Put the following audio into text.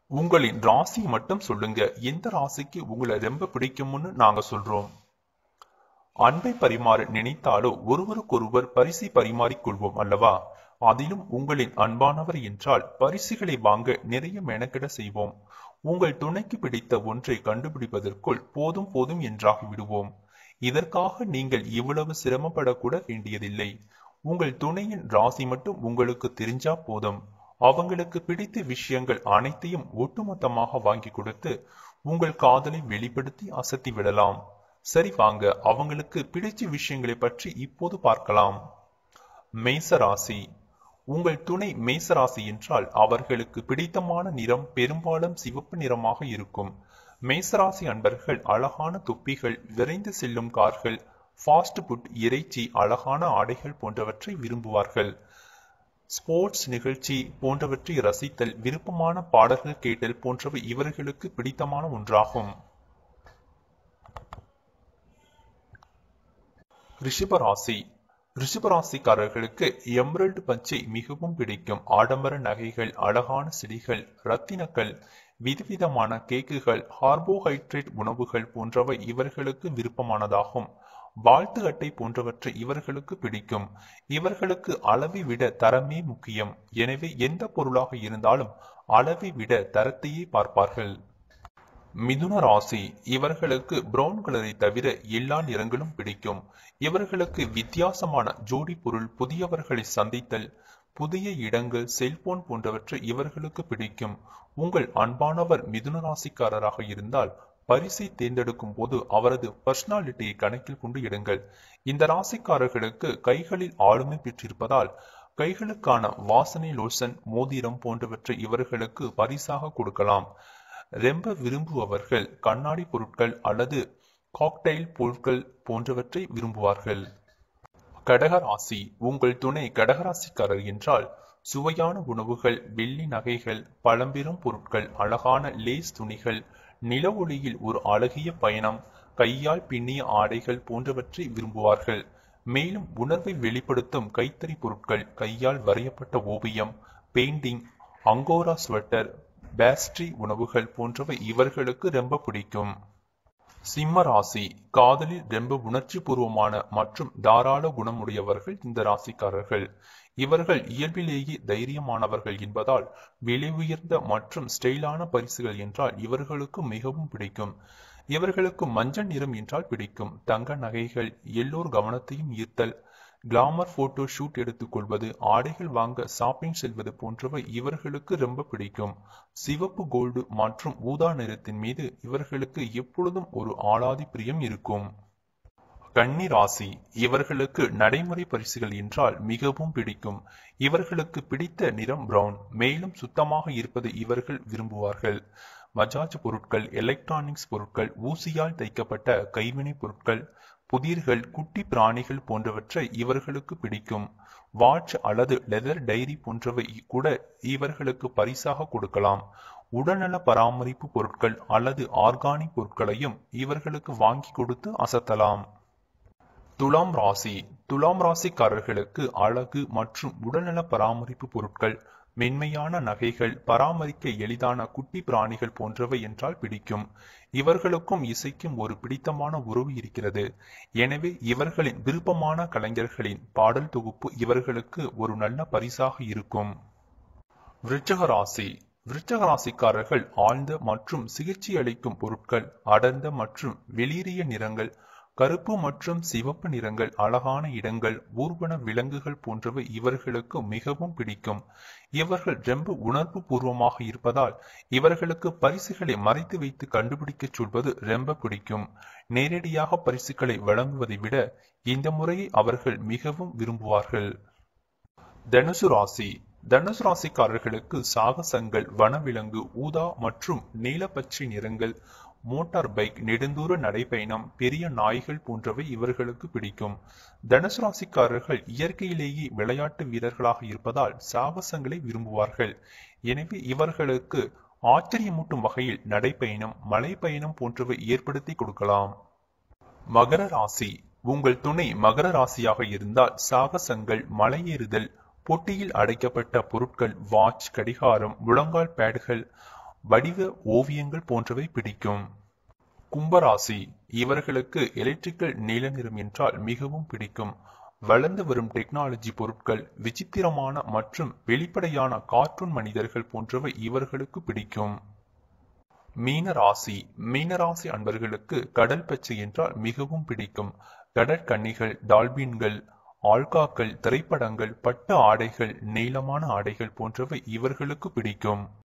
உங்களின் ராசி மட்டும் சொல்லுங்க எந்த ராசிக்கு உங்களை ரொம்ப பிடிக்கும்னு நாங்க சொல்றோம் அன்பை பரிமாற நினைத்தாலோ ஒருவருக்கொருவர் பரிசை பரிமாறிக் கொள்வோம் அல்லவா அதிலும் உங்களின் அன்பானவர் என்றால் பரிசுகளை வாங்க நிறைய மெனக்கெட செய்வோம் உங்கள் துணைக்கு பிடித்த ஒன்றை கண்டுபிடிப்பதற்குள் போதும் போதும் என்றாகி விடுவோம் இதற்காக நீங்கள் இவ்வளவு சிரமப்படக்கூட வேண்டியதில்லை உங்கள் துணையின் ராசி மட்டும் உங்களுக்கு தெரிஞ்சா போதும் அவங்களுக்கு பிடித்த விஷயங்கள் அனைத்தையும் ஒட்டுமொத்தமாக வாங்கி கொடுத்து உங்கள் காதலை வெளிப்படுத்தி அசத்தி விடலாம் சரி வாங்க அவங்களுக்கு பிடிச்ச விஷயங்களை பற்றி இப்போது பார்க்கலாம் மேசராசி உங்கள் துணை மேசராசி என்றால் அவர்களுக்கு பிடித்தமான நிறம் பெரும்பாலும் சிவப்பு நிறமாக இருக்கும் மேசராசி அன்பர்கள் அழகான தொப்பிகள் விரைந்து செல்லும் கார்கள் ஃபாஸ்ட் ஃபுட் இறைச்சி அழகான ஆடைகள் போன்றவற்றை விரும்புவார்கள் ஸ்போர்ட்ஸ் நிகழ்ச்சி போன்றவற்றை ரசித்தல் விருப்பமான பாடல்கள் கேட்டல் போன்றவை இவர்களுக்கு பிடித்தமான ஒன்றாகும் ரிஷபராசி ரிஷபராசிக்காரர்களுக்கு எம்ரல்டு பச்சை மிகவும் பிடிக்கும் ஆடம்பர நகைகள் அழகான செடிகள் ரத்தினக்கள் விதவிதமான கேக்குகள் கார்போஹைட்ரேட் உணவுகள் போன்றவை இவர்களுக்கு விருப்பமானதாகும் வாழ்த்து அட்டை போன்றவற்றை இவர்களுக்கு பிடிக்கும் இவர்களுக்கு அளவை விட தரமே முக்கியம் எனவே எந்த பொருளாக இருந்தாலும் அளவை விட தரத்தையே பார்ப்பார்கள் மிதுன ராசி இவர்களுக்கு பிரவுன் கலரை தவிர எல்லா நிறங்களும் பிடிக்கும் இவர்களுக்கு வித்தியாசமான ஜோடி பொருள் புதியவர்களை சந்தித்தல் புதிய இடங்கள் செல்போன் போன்றவற்றை இவர்களுக்கு பிடிக்கும் உங்கள் அன்பானவர் மிதுன ராசிக்காரராக இருந்தால் பரிசை தேர்ந்தெடுக்கும் போது அவரது பர்சனாலிட்டியை கணக்கில் கொண்டு எடுங்கள் இந்த ராசிக்காரர்களுக்கு கைகளில் ஆளுமை பெற்றிருப்பதால் கைகளுக்கான வாசனை லோசன் மோதிரம் போன்றவற்றை இவர்களுக்கு பரிசாக கொடுக்கலாம் ரொம்ப விரும்புபவர்கள் கண்ணாடி பொருட்கள் அல்லது காக்டைல் பொருட்கள் போன்றவற்றை விரும்புவார்கள் கடகராசி உங்கள் துணை கடகராசிக்காரர் என்றால் சுவையான உணவுகள் வெள்ளி நகைகள் பழம்பெரும் பொருட்கள் அழகான லேஸ் துணிகள் நில ஒளியில் ஒரு அழகிய பயணம் கையால் பின்னிய ஆடைகள் போன்றவற்றை விரும்புவார்கள் மேலும் உணர்வை வெளிப்படுத்தும் கைத்தறி பொருட்கள் கையால் வரையப்பட்ட ஓவியம் பெயிண்டிங் அங்கோரா ஸ்வெட்டர் பேஸ்ட்ரி உணவுகள் போன்றவை இவர்களுக்கு ரொம்ப பிடிக்கும் சிம்ம ராசி காதலில் ரொம்ப உணர்ச்சி பூர்வமான மற்றும் தாராள குணமுடையவர்கள் இந்த ராசிக்காரர்கள் இவர்கள் இயல்பிலேயே தைரியமானவர்கள் என்பதால் விலை உயர்ந்த மற்றும் ஸ்டைலான பரிசுகள் என்றால் இவர்களுக்கு மிகவும் பிடிக்கும் இவர்களுக்கு மஞ்சள் நிறம் என்றால் பிடிக்கும் தங்க நகைகள் எல்லோர் கவனத்தையும் ஈர்த்தல் கிளாமர் போட்டோ ஷூட் எடுத்துக்கொள்வது ஆடைகள் வாங்க ஷாப்பிங் செல்வது போன்றவை இவர்களுக்கு ரொம்ப பிடிக்கும் சிவப்பு கோல்டு மற்றும் ஊதா நிறத்தின் மீது இவர்களுக்கு எப்பொழுதும் ஒரு ஆளாதி பிரியம் இருக்கும் கன்னி ராசி இவர்களுக்கு நடைமுறை பரிசுகள் என்றால் மிகவும் பிடிக்கும் இவர்களுக்கு பிடித்த நிறம் பிரவுன் மேலும் சுத்தமாக இருப்பதை இவர்கள் விரும்புவார்கள் மஜாஜ் பொருட்கள் எலக்ட்ரானிக்ஸ் பொருட்கள் ஊசியால் தைக்கப்பட்ட கைவினை பொருட்கள் புதிர்கள் குட்டி பிராணிகள் போன்றவற்றை இவர்களுக்கு பிடிக்கும் வாட்ச் அல்லது லெதர் டைரி போன்றவை கூட இவர்களுக்கு பரிசாக கொடுக்கலாம் உடல்நல பராமரிப்பு பொருட்கள் அல்லது ஆர்கானிக் பொருட்களையும் இவர்களுக்கு வாங்கி கொடுத்து அசத்தலாம் துலாம் ராசி துலாம் ராசிக்காரர்களுக்கு அழகு மற்றும் உடல்நல பராமரிப்பு பொருட்கள் மென்மையான நகைகள் பராமரிக்க எளிதான குட்டி பிராணிகள் போன்றவை என்றால் பிடிக்கும் இவர்களுக்கும் இசைக்கும் ஒரு பிடித்தமான உறவு இருக்கிறது எனவே இவர்களின் விருப்பமான கலைஞர்களின் பாடல் தொகுப்பு இவர்களுக்கு ஒரு நல்ல பரிசாக இருக்கும் விருச்சக ராசி விருச்சக ராசிக்காரர்கள் ஆழ்ந்த மற்றும் சிகிச்சை அளிக்கும் பொருட்கள் அடர்ந்த மற்றும் வெளிரிய நிறங்கள் கருப்பு மற்றும் சிவப்பு நிறங்கள் அழகான இடங்கள் ஊர்வன விலங்குகள் போன்றவை இவர்களுக்கு மிகவும் பிடிக்கும் இவர்கள் ரொம்ப உணர்வு பூர்வமாக இருப்பதால் இவர்களுக்கு பரிசுகளை மறைத்து வைத்து கண்டுபிடிக்கச் சொல்வது ரொம்ப பிடிக்கும் நேரடியாக பரிசுகளை வழங்குவதை விட இந்த முறையை அவர்கள் மிகவும் விரும்புவார்கள் தனுசு ராசி தனுசு ராசிக்காரர்களுக்கு சாகசங்கள் வனவிலங்கு ஊதா மற்றும் நீலப்பச்சை நிறங்கள் மோட்டார் பைக் நெடுந்தூர நடைபயணம் பெரிய நாய்கள் போன்றவை இவர்களுக்கு பிடிக்கும் தனுசு ராசிக்காரர்கள் இயற்கையிலேயே விளையாட்டு வீரர்களாக இருப்பதால் சாகசங்களை விரும்புவார்கள் எனவே இவர்களுக்கு ஆச்சரியமூட்டும் வகையில் நடைப்பயணம் மலைப்பயணம் போன்றவை ஏற்படுத்தி கொடுக்கலாம் மகர ராசி உங்கள் துணை மகர ராசியாக இருந்தால் சாகசங்கள் மலையேறுதல் பொட்டியில் அடைக்கப்பட்ட பொருட்கள் வாட்ச் கடிகாரம் முழங்கால் பேடுகள் வடிவ ஓவியங்கள் போன்றவை பிடிக்கும் கும்பராசி இவர்களுக்கு எலக்ட்ரிக்கல் நீல நிறம் என்றால் மிகவும் பிடிக்கும் வளர்ந்து வரும் டெக்னாலஜி பொருட்கள் விசித்திரமான மற்றும் வெளிப்படையான கார்ட்டூன் மனிதர்கள் போன்றவை இவர்களுக்கு பிடிக்கும் மீனராசி மீனராசி அன்பர்களுக்கு கடல் பச்சை என்றால் மிகவும் பிடிக்கும் கடற்கன்னிகள் டால்பின்கள் ஆல்காக்கள் திரைப்படங்கள் பட்டு ஆடைகள் நீளமான ஆடைகள் போன்றவை இவர்களுக்கு பிடிக்கும்